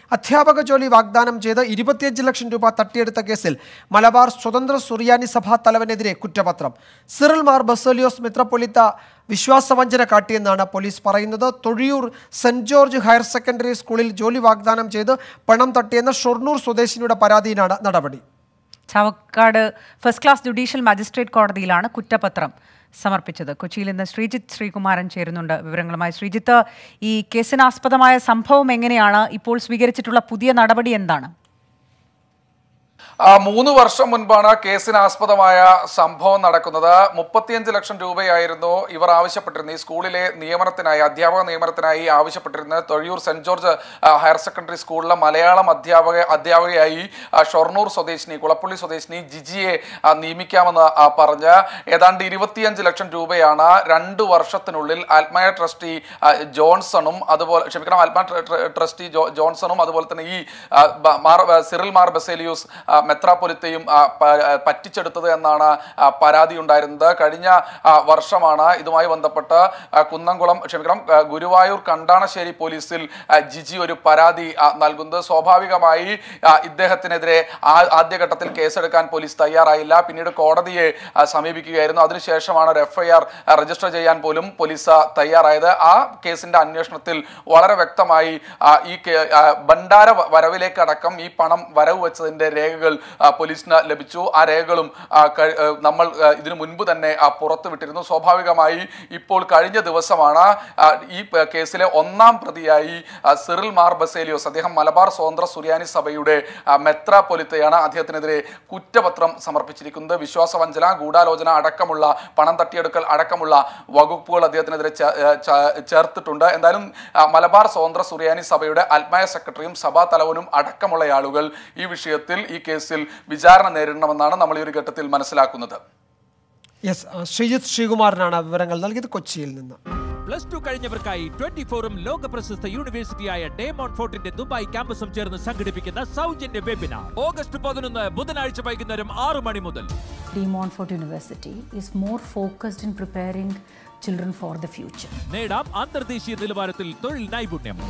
അധ്യാപക ജോലി വാഗ്ദാനം ചെയ്ത് ഇരുപത്തിയഞ്ച് ലക്ഷം രൂപ തട്ടിയെടുത്ത കേസിൽ മലബാർ സ്വതന്ത്ര സുറിയാനി സഭാ തലവനെതിരെ കുറ്റപത്രം സിറിൽ മാർ ബസോലിയോസ് മെത്രപ്പൊലിത്ത വിശ്വാസവഞ്ചന കാട്ടിയെന്നാണ് പോലീസ് പറയുന്നത് Thozhiyur saint George higher secondary സ്കൂളിൽ ജോലി വാഗ്ദാനം ചെയ്ത് പണം തട്ടിയെന്ന ഷൊർണൂർ സ്വദേശിനിയുടെ പരാതിയിലാണ് നടപടി Chavakkad first class judicial magistrate കോടതിയിലാണ് കുറ്റപത്രം സമർപ്പിച്ചത് കൊച്ചിയിൽ നിന്ന് ശ്രീജിത്ത് ശ്രീകുമാരൻ ചേരുന്നുണ്ട് വിവരങ്ങളുമായി ശ്രീജിത്ത് ഈ കേസിനാസ്പദമായ സംഭവം എങ്ങനെയാണ് ഇപ്പോൾ സ്വീകരിച്ചിട്ടുള്ള പുതിയ നടപടി എന്താണ് ആ, മൂന്ന് വർഷം മുൻപാണ് കേസിനാസ്പദമായ സംഭവം നടക്കുന്നത് മുപ്പത്തിയഞ്ച് ലക്ഷം രൂപയായിരുന്നു ഇവർ ആവശ്യപ്പെട്ടിരുന്നത് ഈ സ്കൂളിലെ നിയമനത്തിനായി അധ്യാപക നിയമനത്തിനായി ആവശ്യപ്പെട്ടിരുന്നത് തൊഴിയൂർ സെന്റ് ജോർജ് ആ, ഹയർ സെക്കൻഡറി സ്കൂളിലെ മലയാളം അധ്യാപക അധ്യാപകയായി ആ, ഷൊർണൂർ സ്വദേശിനി കുളപ്പള്ളി സ്വദേശിനി ജിജിയെ ആ, നിയമിക്കാമെന്ന് ആ, പറഞ്ഞ് ഏതാണ്ട് ഇരുപത്തിയഞ്ച് ലക്ഷം രൂപയാണ് രണ്ട് വർഷത്തിനുള്ളിൽ ആത്മായ ട്രസ്റ്റി ആ, ജോൺസണും അതുപോലെ ക്ഷമിക്കണം ആത്മാ ട്ര- ട്ര- ട്രസ്റ്റി ജോ ജോൺസണും അതുപോലെ തന്നെ ഈ ആ, ബ- മാർ സിറിൽ മാർ ബസേലിയൂസ് ആ, മെത്രാപ്പൊലിത്തയും ആ, പ- ആ, പറ്റിച്ചെടുത്തത് എന്നാണ് ആ, പരാതി ഉണ്ടായിരുന്നത് കഴിഞ്ഞ ആ, വർഷമാണ് ഇതുമായി ബന്ധപ്പെട്ട് ആ, കുന്നംകുളം ക്ഷമിക്കണം ആ, ഗുരുവായൂർ കണ്ടാണശ്ശേരി പോലീസിൽ ആ, ജിജി ഒരു പരാതി ആ, നൽകുന്നത് സ്വാഭാവികമായി ആ, ഇദ്ദേഹത്തിനെതിരെ ആ- ആദ്യഘട്ടത്തിൽ കേസെടുക്കാൻ പോലീസ് തയ്യാറായില്ല പിന്നീട് കോടതിയെ ആ, സമീപിക്കുകയായിരുന്നു അതിനുശേഷമാണ് ഒരു എഫ്ഐആർ രജിസ്റ്റർ ചെയ്യാൻ പോലും പോലീസ് ആ, തയ്യാറായത് ആ കേസിന്റെ അന്വേഷണത്തിൽ വളരെ വ്യക്തമായി ആ, ഈ കേ- ആ, ഭണ്ഡാര വ- വരവിലേക്കടക്കം ഈ പണം വരവ് വെച്ചതിന്റെ രേഖകൾ ആ, പോലീസിന് ലഭിച്ചു ആ രേഖകളും ആ, കഴി- ആ, നമ്മൾ ആ, ഇതിനു മുൻപ് തന്നെ ആ, പുറത്തുവിട്ടിരുന്നു സ്വാഭാവികമായി ഇപ്പോൾ കഴിഞ്ഞ ദിവസമാണ് ആ, ഈ പ- കേസിലെ ഒന്നാം പ്രതിയായി ആ, സിറിൽ മാർ ബസേലിയോസ് അദ്ദേഹം മലബാർ സ്വതന്ത്ര സുറിയാനി സഭയുടെ ആ, മെത്രാപ്പൊലിത്തയാണ് അദ്ദേഹത്തിനെതിരെ കുറ്റപത്രം സമർപ്പിച്ചിരിക്കുന്നത് വിശ്വാസവഞ്ചന ഗൂഢാലോചന അടക്കമുള്ള പണം തട്ടിയെടുക്കൽ അടക്കമുള്ള വകുപ്പുകൾ അദ്ദേഹത്തിനെതിരെ ചേ- ഏ, ചേ- ചേർത്തിട്ടുണ്ട് എന്തായാലും ആ, മലബാർ സ്വതന്ത്ര സുറിയാനി സഭയുടെ ആത്മായ സെക്രട്ടറിയും സഭാ തലവനും അടക്കമുള്ള ആളുകൾ ഈ വിഷയത്തിൽ ഈ കേസിൽ വിചാരണ നേരിടണമെന്നാണ് നമ്മൾ ഈ ഒരു ഘട്ടത്തിൽ മനസ്സിലാക്കുന്നത് യെസ് ശ്രീജിത്ത് ശ്രീകുമാരനാണ് വിവരങ്ങൾ നൽകിയത് കൊച്ചിയിൽ നിന്ന് പ്ലസ് ടു കഴിഞ്ഞവർക്കായി ട്വന്റി ഫോറും ലോക പ്രശസ്ത യൂണിവേഴ്സിറ്റിയായ ഡേമോൺ ഫോർട്ടിന്റെ ദുബായ് ക്യാമ്പസും ചേർന്ന് സംഘടിപ്പിക്കുന്ന സൗജന്യ വെബിനാർ ഓഗസ്റ്റ് പതിനൊന്ന് ബുധനാഴ്ച വൈകുന്നേരം ആറ് മണി മുതൽ De Montfort University is more focused in preparing children for the future. നേടാം അന്തർദേശീയ നിലവാരത്തിൽ തൊഴിൽ നൈപുണ്യം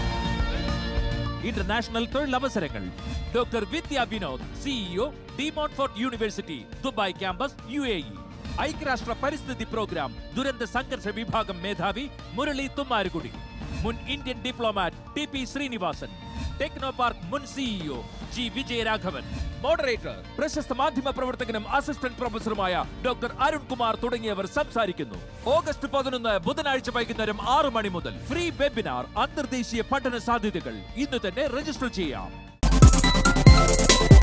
ഇന്റർനാഷണൽ തൊഴിലവസരങ്ങൾ doctor Vidya Vinod CEO De Montfort university Dubai campus U A E ഐക്യരാഷ്ട്ര പരിസ്ഥിതി പ്രോഗ്രാം ദുരന്ത സംഘർഷ വിഭാഗം മേധാവി മുരളി തുമ്മാരുകുടി മുൻ Indian diplomat T P Srinivasan Technopark മുൻ സിഇഒ ജി വിജയരാഘവൻ മോഡറേറ്റർ പ്രശസ്ത മാധ്യമ പ്രവർത്തകനും അസിസ്റ്റന്റ് പ്രൊഫസറുമായ ഡോക്ടർ അരുൺകുമാർ തുടങ്ങിയവർ സംസാരിക്കുന്നു ഓഗസ്റ്റ് പതിനൊന്ന് ബുധനാഴ്ച വൈകുന്നേരം ആറ് മണി മുതൽ ഫ്രീ വെബിനാർ അന്തർദേശീയ പഠന സാധ്യതകൾ ഇന്ന് തന്നെ രജിസ്റ്റർ ചെയ്യാം